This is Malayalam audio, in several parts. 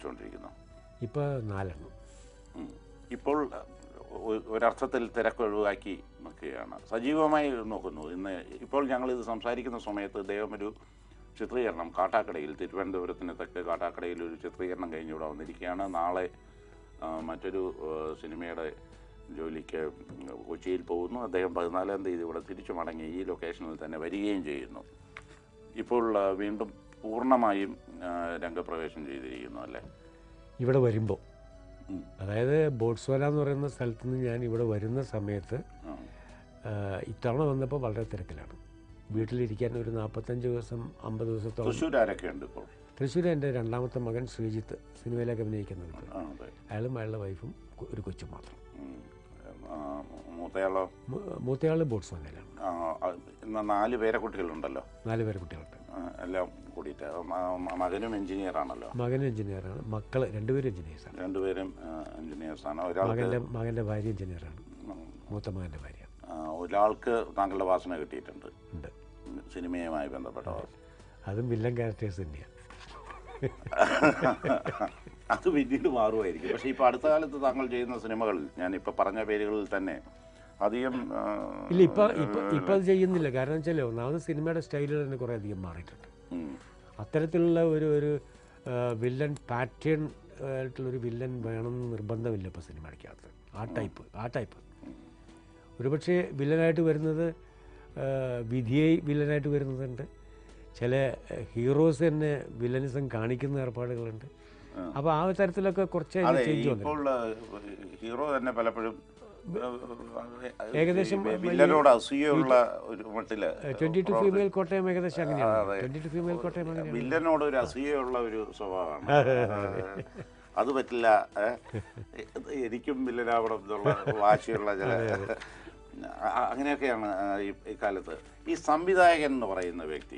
നിർമ്മിച്ചുകൊണ്ടിരിക്കുന്നത് ഇപ്പോൾ നാലെണ്ണം ഉം. ഇപ്പോൾ ഒ- ഒരർത്ഥത്തിൽ തിരക്കൊഴിവാക്കി നിൽക്കുകയാണ് സജീവമായി നോക്കുന്നു ഇന്ന് ഇപ്പോൾ ഞങ്ങളിത് സംസാരിക്കുന്ന സമയത്ത് ഇദ്ദേഹം ഒരു ചിത്രീകരണം കാട്ടാക്കടയിൽ തിരുവനന്തപുരത്തിന് തെക്ക് കാട്ടാക്കടയിൽ ഒരു ചിത്രീകരണം കഴിഞ്ഞ് ഇവിടെ വന്നിരിക്കുകയാണ് നാളെ ആ, മറ്റൊരു ആ, സിനിമയുടെ ജോലിക്ക് കൊച്ചിയിൽ പോകുന്നു അദ്ദേഹം പതിനാലാം തീയതി ഇവിടെ തിരിച്ചു മടങ്ങി ഈ ലൊക്കേഷനിൽ തന്നെ വരികയും ചെയ്യുന്നു ഇപ്പോൾ ആ, വീണ്ടും പൂർണ്ണമായും ആ, രംഗപ്രവേശം ചെയ്തിരിക്കുന്നു അല്ലേ ഇവിടെ വരുമ്പോൾ ഉം. അതായത് ബോട്സ്വാന എന്ന് പറയുന്ന സ്ഥലത്ത് നിന്ന് ഞാൻ ഇവിടെ വരുന്ന സമയത്ത് ആ. ആ, ഇത്തവണ വന്നപ്പോൾ വളരെ തിരക്കിലാണ് വീട്ടിലിരിക്കാൻ ഒരു നാൽപ്പത്തഞ്ച് ദിവസം അമ്പത് ദിവസത്തോളം തൃശ്ശൂർ ആരൊക്കെയുണ്ട് ഇപ്പോൾ തൃശ്ശൂർ എൻ്റെ രണ്ടാമത്തെ മകൻ ശ്രീജിത്ത് സിനിമയിലേക്ക് അഭിനയിക്കുന്നുണ്ട് ആ അതെ അയാളും അയാളുടെ വൈഫും കു- ഒരു കൊച്ചും മാത്രം ഉം. ആ, മൂത്തയാളോ മൂ- മൂത്തയാൾ ബോട്സ്വാനയിലാണ് ആ, ആ, ഇന്ന് നാല് പേരെ കുട്ടികളുണ്ടല്ലോ നാല് പേര് കുട്ടികളുണ്ട് ആ, എല്ലാം കൂടിയിട്ട് മ- മ- മകനും എഞ്ചിനീയർ ആണല്ലോ മകൻ എഞ്ചിനീയറാണ് മക്കൾ രണ്ടുപേരും എഞ്ചിനീയേഴ്സാണ് രണ്ടുപേരും എഞ്ചിനീയേഴ്സ് ആണ് ഒരാൾക്ക് മകൻ്റെ മകൻ്റെ ഭാര്യ എഞ്ചിനീയറാണ് ഉം, മൂത്ത മകൻ്റെ ഭാര്യ ആ, ഒരാൾക്ക് താങ്കളുടെ വാസന കിട്ടിയിട്ടുണ്ട് ഉണ്ട് ഉം, സിനിമയുമായി ബന്ധപ്പെട്ട വാസന അതും വില്ലൻ ക്യാരക്ടേഴ്സ് തന്നെയാണ് അത് പിന്നീട് മാറുമായിരിക്കും പക്ഷേ ഇപ്പോൾ അടുത്ത കാലത്ത് താങ്കൾ ചെയ്യുന്ന സിനിമകളിൽ ഞാൻ ഇപ്പോൾ പറഞ്ഞ പേരുകളിൽ തന്നെ അധികം ആ, ഇല്ല ഇപ്പം ഇപ്പം ഇപ്പം അത് ചെയ്യുന്നില്ല കാരണം വെച്ചാൽ ഒന്നാമത് സിനിമയുടെ സ്റ്റൈലിൽ തന്നെ കുറേ അധികം മാറിയിട്ടുണ്ട് ഉം, അത്തരത്തിലുള്ള ഒരു ഒരു ആ, വില്ലൻ പാറ്റേൺ ആയിട്ടുള്ളൊരു വില്ലൻ വേണമെന്ന് നിർബന്ധമില്ല ഇപ്പോൾ സിനിമയ്ക്കകത്ത് ആ ടൈപ്പ് ആ ടൈപ്പ് ഒരുപക്ഷെ വില്ലനായിട്ട് വരുന്നത് ആ, വിധിയായി വില്ലനായിട്ട് വരുന്നതുണ്ട് ചില ഹീറോസ് തന്നെ വില്ലനിസം കാണിക്കുന്ന ഏർപ്പാടുകളുണ്ട് അപ്പോൾ ആ തരത്തിലൊക്കെ കുറച്ച് അതെ ചേഞ്ച് വന്നു ഇപ്പോൾ ഹീറോ തന്നെ പലപ്പോഴും ഏകദേശം ഈ വില്ലനോട് അസൂയുള്ള ഒരു മട്ടില് ട്വൻറ്റി ടു ഫീമെയിൽ കോട്ടയം ഏകദേശം അങ്ങനെയാണ് ട്വൻറ്റി ടു ഫീമെയിൽ കോട്ടയം അങ്ങനെയാണ് വില്ലനോട് ഒരു അസൂയുള്ള ഒരു സ്വഭാവമാണ് അത് പറ്റില്ല ഏ? എനിക്കും വില്ലനാവണം എന്നുള്ള വാശിയുള്ള ചില അ- അ- അങ്ങനെയൊക്കെയാണ് ആ, ഈ ഇക്കാലത്ത് ഈ സംവിധായകൻ എന്ന് പറയുന്ന വ്യക്തി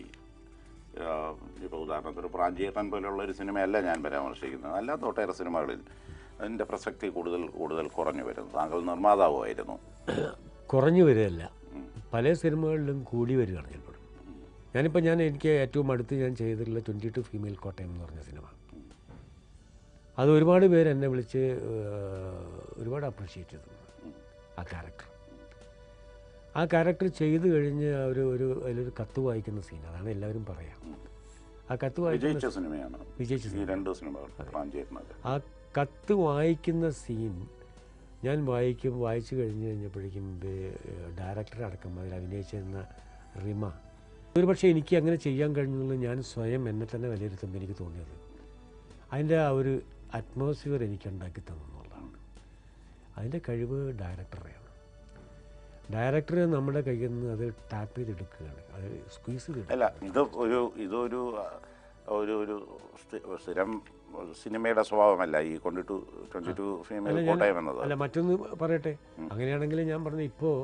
ഇപ്പോൾ ഉദാഹരണത്തിന് പ്രാഞ്ചിയേട്ടൻ പോലുള്ള ഒരു സിനിമയല്ല ഞാൻ പരാമർശിക്കുന്നത് അല്ലാത്ത ഒട്ടേറെ സിനിമകളിൽ അതിൻ്റെ പ്രസക്തി കൂടുതൽ കൂടുതൽ കുറഞ്ഞു വരുന്നു താങ്കൾ നിർമ്മാതാവുമായിരുന്നു കുറഞ്ഞു വരികയല്ല പല സിനിമകളിലും കൂടി വരികയാണ് ചിലപ്പോൾ ഞാനിപ്പോൾ ഞാൻ എനിക്ക് ഏറ്റവും അടുത്ത് ഞാൻ ചെയ്തിട്ടുള്ള ട്വൻറ്റി ടു ഫീമെയിൽ കോട്ടയം എന്ന് പറഞ്ഞ സിനിമ അത് ഒരുപാട് പേര് എന്നെ വിളിച്ച് ഏഹ്, ഒരുപാട് അപ്രീഷിയേറ്റ് ചെയ്തിട്ടുണ്ട് ആ ക്യാരക്ടർ ആ ക്യാരക്ടർ ചെയ്ത് കഴിഞ്ഞ് ഒരു ഒരു അതിലൊരു കത്ത് വായിക്കുന്ന സീൻ അതാണ് എല്ലാവരും പറയാം ആ കത്ത് വായിക്കുന്ന വിജയിച്ച സിനിമയാണ് വിജയിച്ച ഈ രണ്ട് സിനിമകൾ പ്രാഞ്ചിയേട്ടനൊക്കെ ആ കത്ത് വായിക്കുന്ന സീൻ ഞാൻ വായിക്കും വായിച്ചു കഴിഞ്ഞ് കഴിഞ്ഞപ്പോഴേക്കും ഡയറക്ടർ അടക്കം അതിൽ അഭിനയിച്ചിരുന്ന റിമ ഒരു പക്ഷേ എനിക്ക് അങ്ങനെ ചെയ്യാൻ കഴിഞ്ഞുള്ളത് ഞാൻ സ്വയം എന്നെ തന്നെ വിലയിരുത്തുമ്പോൾ എനിക്ക് തോന്നിയത് അതിൻ്റെ ആ ഒരു അറ്റ്മോസ്ഫിയർ എനിക്ക് ഉണ്ടാക്കി തന്നെന്നുള്ളതാണ് അതിൻ്റെ കഴിവ് ഡയറക്ടറുടെയാണ് ഡയറക്ടർ നമ്മുടെ കയ്യിൽ നിന്ന് അത് ടാപ്പ് ചെയ്തെടുക്കുകയാണ് അത് സ്ക്വീസ് ചെയ്തെടുക്കുക അല്ല ഇത് ഒരു ഇതൊരു ആ, ഒരു ഒരു സ്ഥി- സ്ഥിരം സിനിമയുടെ സ്വഭാവമല്ല ഈ twenty two twenty two female Kottayam എന്നത് അല്ല മറ്റൊന്ന് പറയട്ടെ അങ്ങനെയാണെങ്കിൽ ഞാൻ പറഞ്ഞു ഇപ്പോൾ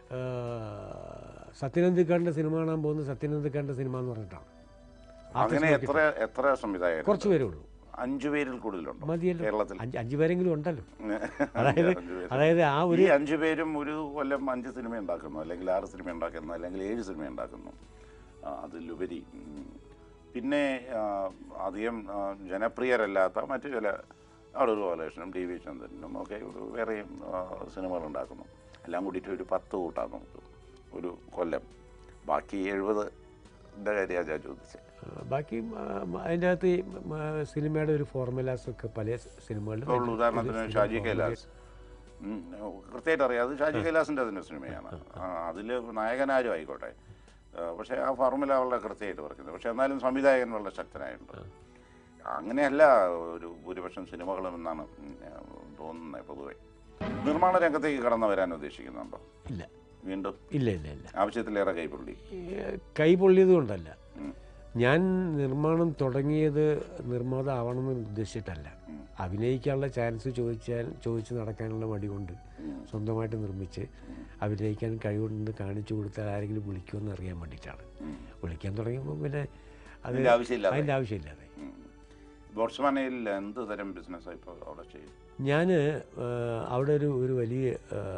സത്യനന്ദിക്കാരൻ്റെ സിനിമ കാണാൻ പോകുന്ന സത്യനന്ദിക്കാരൻ്റെ സിനിമ എന്ന് പറഞ്ഞിട്ടാണ് അങ്ങനെ എത്ര എത്ര സംവിധായകർ കുറച്ച് പേരേ ഉള്ളൂ അഞ്ചു പേരിൽ കൂടുതലുണ്ടോ മതിയല്ലോ കേരളത്തിൽ അഞ്ച് അഞ്ച് പേരെങ്കിലും ഉണ്ടല്ലോ അതായത് അഞ്ച് പേര്. അതായത് ആ ഒരു ഈ അഞ്ചു പേരും ഒരു കൊല്ലം അഞ്ച് സിനിമ ഉണ്ടാക്കുന്നു അല്ലെങ്കിൽ ആറ് സിനിമ ഉണ്ടാക്കുന്നു അല്ലെങ്കിൽ ഏഴ് സിനിമ ഉണ്ടാക്കുന്നു ആ, അതിലുപരി ഉം, പിന്നെ ആ, അധികം ആ, ജനപ്രിയരല്ലാത്ത മറ്റു ചില അടൂർ ബാലകൃഷ്ണനും ടി വി ചന്ദ്രനും ഒക്കെ ഒരു വേറെയും ആ, സിനിമകൾ ഉണ്ടാക്കുന്നു എല്ലാം കൂടിയിട്ട് ഒരു പത്ത് കൂട്ടാം നമുക്ക് ഒരു കൊല്ലം ബാക്കി എഴുപതിൻ്റെ കാര്യമാണ് ഞാൻ ചോദിച്ചത് ആ, ബാക്കി ആ, അതിൻ്റെ അകത്ത് ഈ, ആ, സിനിമയുടെ ഒരു ഫോർമുലാസ് ഒക്കെ പല സിനിമകളിലും ഇപ്പോൾ ഉദാഹരണത്തിന് ഷാജി കൈലാസ് ഉം, കൃത്യമായിട്ട് അറിയാം അത് ഷാജി കൈലാസിൻ്റെ അതിൻ്റെ സിനിമയാണ് അതിൽ നായകനാരും ആയിക്കോട്ടെ ആ, പക്ഷേ ആ ഫോർമുല വളരെ കൃത്യമായിട്ട് പറയുന്നത് പക്ഷേ എന്നാലും സംവിധായകൻ വളരെ ശക്തനായിട്ടുണ്ട് അങ്ങനെയല്ല ഒരു ഭൂരിപക്ഷം സിനിമകളും എന്നാണ് ഉം, തോന്നുന്നത് പൊതുവെ നിർമ്മാണ രംഗത്തേക്ക് കടന്നു വരാൻ ഉദ്ദേശിക്കുന്നുണ്ടോ ഇല്ല വീണ്ടും ഇല്ല ഇല്ല ഇല്ല ആവശ്യത്തിലേറെ കൈപ്പുള്ളി ഈ, കൈ പൊള്ളിയത് കൊണ്ടല്ല ഉം. ഞാൻ നിർമ്മാണം തുടങ്ങിയത് നിർമ്മാതാവണമെന്ന് ഉദ്ദേശിച്ചിട്ടല്ല ഉം. അഭിനയിക്കാനുള്ള ചാൻസ് ചോദിച്ചാൽ ചോദിച്ച് നടക്കാനുള്ള മടി കൊണ്ട് സ്വന്തമായിട്ട് നിർമ്മിച്ച് അഭിനയിക്കാൻ കഴിവുണ്ടെന്ന് കാണിച്ചു കൊടുത്താൽ ആരെങ്കിലും വിളിക്കുമെന്ന് അറിയാൻ വേണ്ടിയിട്ടാണ് ഉം. വിളിക്കാൻ തുടങ്ങിയപ്പോൾ പിന്നെ അത് അതിൻ്റെ ആവശ്യമില്ലാതെ അതിൻ്റെ ആവശ്യമില്ലാതെ ഉം. ബോട്സ്വാനയിൽ എന്ത് തരം ബിസിനസ്സാണ് ഇപ്പോൾ അവിടെ ചെയ്യുന്നത് ഞാൻ അവിടെ ഒരു ഒരു വലിയ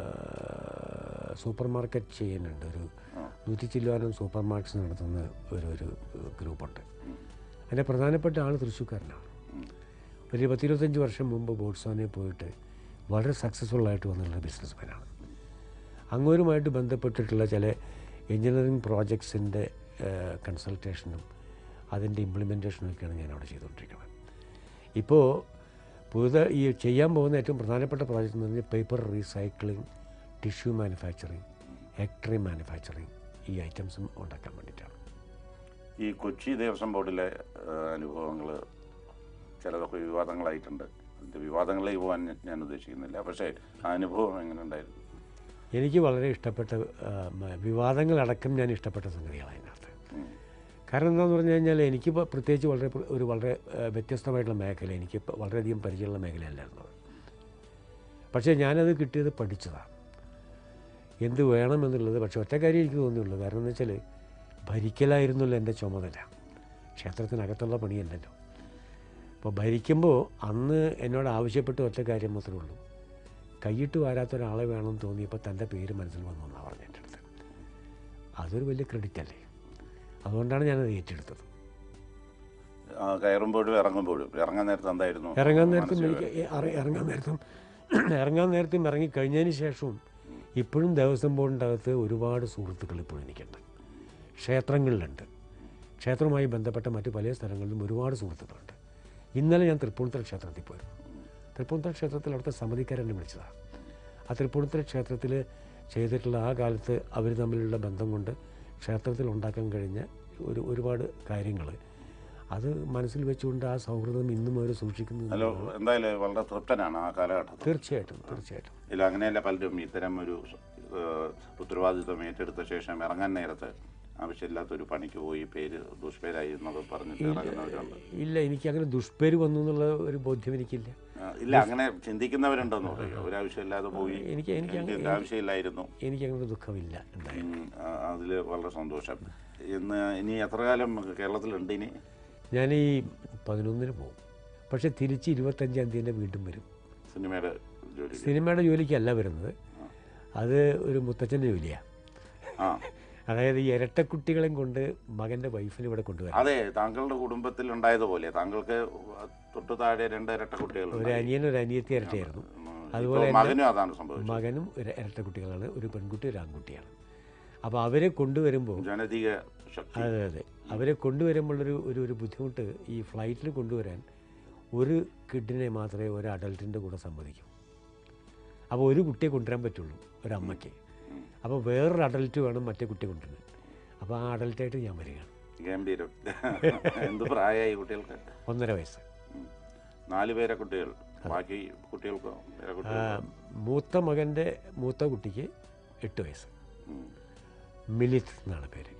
സൂപ്പർ മാർക്കറ്റ് ചെയ്യുന്നുണ്ട് ഒരു നൂറ്റി ചില്ലുവാനും സൂപ്പർ മാർക്കറ്റ്സ് നടത്തുന്ന ഒരു ഒരു ഗ്രൂപ്പുണ്ട് അതിൻ്റെ പ്രധാനപ്പെട്ട ആൾ തൃശ്ശൂർക്കാരനാണ് ഒരു പത്തിരുപത്തഞ്ച് വർഷം മുമ്പ് ബോട്ട്സ്വാനയിൽ പോയിട്ട് വളരെ സക്സസ്ഫുൾ ആയിട്ട് വന്നിട്ടുള്ള ബിസിനസ്മാനാണ് അങ്ങോരുമായിട്ട് ബന്ധപ്പെട്ടിട്ടുള്ള ചില എഞ്ചിനീയറിംഗ് പ്രോജക്ട്സിൻ്റെ കൺസൾട്ടേഷനും അതിൻ്റെ ഇംപ്ലിമെൻറ്റേഷനും ഒക്കെയാണ് ഞാൻ അവിടെ ചെയ്തുകൊണ്ടിരിക്കുന്നത് ഇപ്പോൾ പുതിയ ഈ ചെയ്യാൻ പോകുന്ന ഏറ്റവും പ്രധാനപ്പെട്ട പ്രോജക്റ്റ് എന്ന് പറഞ്ഞാൽ പേപ്പർ റീസൈക്ലിംഗ് ടിഷ്യൂ മാനുഫാക്ചറിങ് എക്ട്രി മാനുഫാക്ചറിങ് ഈ ഐറ്റംസും ഉണ്ടാക്കാൻ വേണ്ടിയിട്ടാണ് ഈ കൊച്ചി ദേവസ്വം ബോർഡിലെ അനുഭവങ്ങൾ ചിലതൊക്കെ വിവാദങ്ങളായിട്ടുണ്ട് അതിൻ്റെ വിവാദങ്ങളിലേക്ക് പോകാൻ ഞാൻ- ഞാൻ ഉദ്ദേശിക്കുന്നില്ല പക്ഷേ ആ അനുഭവം എങ്ങനെ ഉണ്ടായിരുന്നു എനിക്ക് വളരെ ഇഷ്ടപ്പെട്ട ആ, മ- വിവാദങ്ങളടക്കം ഞാൻ ഇഷ്ടപ്പെട്ട സംഗതികളാണ് അതിനകത്ത് ഉം. കാരണം എന്താണെന്ന് പറഞ്ഞു കഴിഞ്ഞാൽ എനിക്കിപ്പോൾ പ്രത്യേകിച്ച് വളരെ പ്ര- ഒരു വളരെ ആ, വ്യത്യസ്തമായിട്ടുള്ള മേഖല എനിക്ക് ഇപ്പം വളരെയധികം പരിചയമുള്ള മേഖലയല്ലായിരുന്നു അത്. പക്ഷേ ഞാനത് കിട്ടിയത് പഠിച്ചതാണ് എന്ത് വേണമെന്നുള്ളത് പക്ഷേ ഒറ്റ കാര്യം എനിക്ക് തോന്നിയുള്ളൂ കാരണം എന്ന് വെച്ചാൽ ഭരിക്കലായിരുന്നല്ലോ എൻ്റെ ചുമതല ക്ഷേത്രത്തിനകത്തുള്ള പണിയല്ലല്ലോ അപ്പോൾ ഭരിക്കുമ്പോൾ അന്ന് എന്നോട് ആവശ്യപ്പെട്ട ഒറ്റ കാര്യം മാത്രമേ ഉള്ളൂ കൈയിട്ട് വാരാത്ത ഒരാളെ വേണമെന്ന് തോന്നിയപ്പോൾ തൻ്റെ പേര് മനസ്സിൽ വന്നു എന്നാണ് പറഞ്ഞ എൻ്റെ അടുത്ത് അതൊരു വലിയ ക്രെഡിറ്റ് അല്ലേ അതുകൊണ്ടാണ് ഞാനത് ഏറ്റെടുത്തത് ആ, കയറുമ്പോഴും ഇറങ്ങുമ്പോഴും ഇറങ്ങാൻ നേരത്ത് എന്തായിരുന്നു ഇറങ്ങാൻ നേരത്തും മനസ്സിൽ? എനിക്ക് ഇ- അറി- ഇറങ്ങാൻ നേരത്തും ഇറങ്ങാൻ നേരത്തും ഇറങ്ങി കഴിഞ്ഞതിന് ശേഷവും ഇപ്പോഴും ദേവസ്വം ബോർഡിൻ്റെ അകത്ത് ഒരുപാട് സുഹൃത്തുക്കൾ ഇപ്പോഴും എനിക്കുണ്ട് ക്ഷേത്രങ്ങളിലുണ്ട് ക്ഷേത്രവുമായി ബന്ധപ്പെട്ട മറ്റു പല സ്ഥലങ്ങളിലും ഒരുപാട് സുഹൃത്തുക്കളുണ്ട് ഇന്നലെ ഞാൻ തൃപ്പൂണിത്തുറ ക്ഷേത്രത്തിൽ പോയിരുന്നു തൃപ്പൂണിത്തുറ ക്ഷേത്രത്തിൽ അവിടുത്തെ സമിതിക്കാരെന്നെ വിളിച്ചതാണ് ആ തൃപ്പൂണിത്തുറ ക്ഷേത്രത്തിൽ ചെയ്തിട്ടുള്ള ആ കാലത്ത് അവർ തമ്മിലുള്ള ബന്ധം കൊണ്ട് ക്ഷേത്രത്തിൽ ഉണ്ടാക്കാൻ കഴിഞ്ഞ ഒരു ഒരുപാട് കാര്യങ്ങൾ അത് മനസ്സിൽ വെച്ചുകൊണ്ട് ആ സൗഹൃദം ഇന്നും അവർ സൂക്ഷിക്കുന്നത് ഹലോ എന്തായാലും വളരെ തൃപ്തനാണ് ആ കാലഘട്ടത്തിൽ തീർച്ചയായിട്ടും തീർച്ചയായിട്ടും ഇല്ല അങ്ങനെയല്ല പലരും ഇത്തരം ഒരു ഏഹ്, ഉത്തരവാദിത്വം ഏറ്റെടുത്ത ശേഷം ഇറങ്ങാൻ നേരത്ത് ആവശ്യമില്ലാത്തൊരു പണിക്ക് പോയി പേര് ദുഷ്പേരായി എന്നൊക്കെ പറഞ്ഞിട്ട് ഇറങ്ങുന്നവരുണ്ട് ഇല്ല എനിക്ക് അങ്ങനെ ദുഷ്പേര് വന്നു എന്നുള്ള ഒരു ബോധ്യം എനിക്കില്ല ആ, ഇല്ല അങ്ങനെ ചിന്തിക്കുന്നവരുണ്ടെന്ന് പറയും ഒരാവശ്യമില്ലാതെ പോയി എനിക്ക് എനിക്ക് എനിക്ക് ഇതിന്റെ ആവശ്യമില്ലായിരുന്നു എനിക്കങ്ങനെ ദുഃഖമില്ല എന്തായാലും അതിൽ വളരെ സന്തോഷം ഇന്ന് ഇനി എത്ര കാലം കേരളത്തിലുണ്ട് ഇനി ഞാൻ ഈ പതിനൊന്നിന് പോകും പക്ഷേ തിരിച്ച് ഇരുപത്തഞ്ചാം തീയതി വീണ്ടും വരും സിനിമയുടെ ജോലി സിനിമയുടെ ജോലിക്കല്ല വരുന്നത് അത് ഒരു മുത്തച്ഛൻ്റെ ജോലിയാണ് ആ അതായത് ഈ ഇരട്ടക്കുട്ടികളെയും കൊണ്ട് മകൻ്റെ വൈഫിനെ ഇവിടെ കൊണ്ടുവരാം അതെ താങ്കളുടെ കുടുംബത്തിൽ ഉണ്ടായതുപോലെ താങ്കൾക്ക് തൊട്ടു താഴെ രണ്ട് ഇരട്ട ഒരു കുട്ടികളുണ്ട് അനിയൻ ഒരു അനിയത്തി ഇരട്ടയായിരുന്നു ഇപ്പോൾ അതുപോലെ മകനും അതാണ് സംഭവിച്ചത് മകനും ഒരു ഇരട്ട കുട്ടികളാണ് ഒരു പെൺകുട്ടി ഒരു ആൺകുട്ടിയാണ് അപ്പോൾ അവരെ കൊണ്ടുവരുമ്പോൾ ജനതീയ ശക്തി അതെ അതെ അവരെ കൊണ്ടുവരുമ്പോഴൊരു ഒരു ഒരു ബുദ്ധിമുട്ട് ഈ ഫ്ലൈറ്റിൽ കൊണ്ടുവരാൻ ഒരു കിഡിനെ മാത്രമേ ഒരു അഡൽട്ടിൻ്റെ കൂടെ സമ്മതിക്കൂ അപ്പോൾ ഒരു കുട്ടിയെ കൊണ്ടുവരാൻ പറ്റുള്ളൂ ഒരമ്മയ്ക്ക് അപ്പോൾ വേറൊരു അഡൽട്ട് വേണം മറ്റേ കുട്ടിയെ കൊണ്ടുവരാൻ അപ്പോൾ ആ അഡൽട്ടായിട്ട് ഞാൻ വരികയാണ് ഗംഭീരം എന്ത് പ്രായമായി കുട്ടികൾക്ക് ഒന്നര വയസ്സ് ഉം. നാല് പേരെ കുട്ടികൾ ബാക്കി കുട്ടികൾക്കോ പേരെ ആ, കുട്ടികൾ മൂത്ത മകൻ്റെ മൂത്ത കുട്ടിക്ക് എട്ട് വയസ്സ് മിലിത് എന്നാണ് പേര്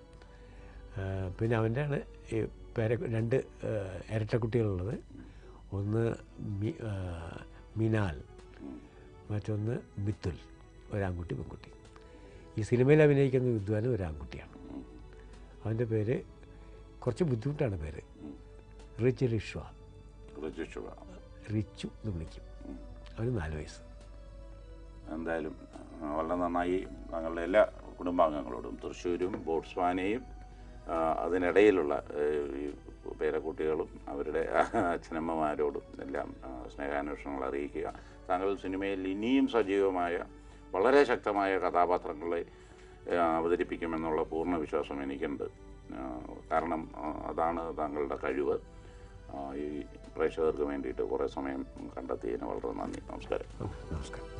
ആ, പിന്നെ അവൻ്റെ ആണ് ഈ പേര രണ്ട് ആ, ഇരട്ടക്കുട്ടികളുള്ളത് ഒന്ന് മി ആ, മിനാൽ മറ്റൊന്ന് മിത്തുൽ ഒരാൺകുട്ടി പെൺകുട്ടി ഈ സിനിമയിൽ അഭിനയിക്കുന്ന വിദ്വാനും ഒരാൺകുട്ടിയാണ് അവൻ്റെ പേര് കുറച്ച് ബുദ്ധിമുട്ടാണ് പേര് റിച്ച് റിഷ്വ രജിഷുവ റിച്ചു എന്ന് വിളിക്കും അവന് നാല് വയസ്സ് എന്തായാലും ആ, വളരെ നന്നായി താങ്കളുടെ എല്ലാ കുടുംബാംഗങ്ങളോടും തൃശ്ശൂരും ബോട്സ്വാനയും ആ, അതിനിടയിലുള്ള ഏ, ഈ പേരക്കുട്ടികളും അവരുടെ അച്ഛനമ്മമാരോടും എല്ലാം ആ, സ്നേഹാന്വേഷണങ്ങൾ അറിയിക്കുക താങ്കൾ സിനിമയിൽ ഇനിയും സജീവമായ വളരെ ശക്തമായ കഥാപാത്രങ്ങളെ ആ, അവതരിപ്പിക്കുമെന്നുള്ള പൂർണ്ണ വിശ്വാസം എനിക്കുണ്ട് ആ, കാരണം ആ, അതാണ് താങ്കളുടെ കഴിവ് ആ, ഈ പ്രേക്ഷകർക്ക് വേണ്ടിയിട്ട് കുറേ സമയം കണ്ടെത്തിയതിന് വളരെ നന്ദി നമസ്കാരം നമസ്കാരം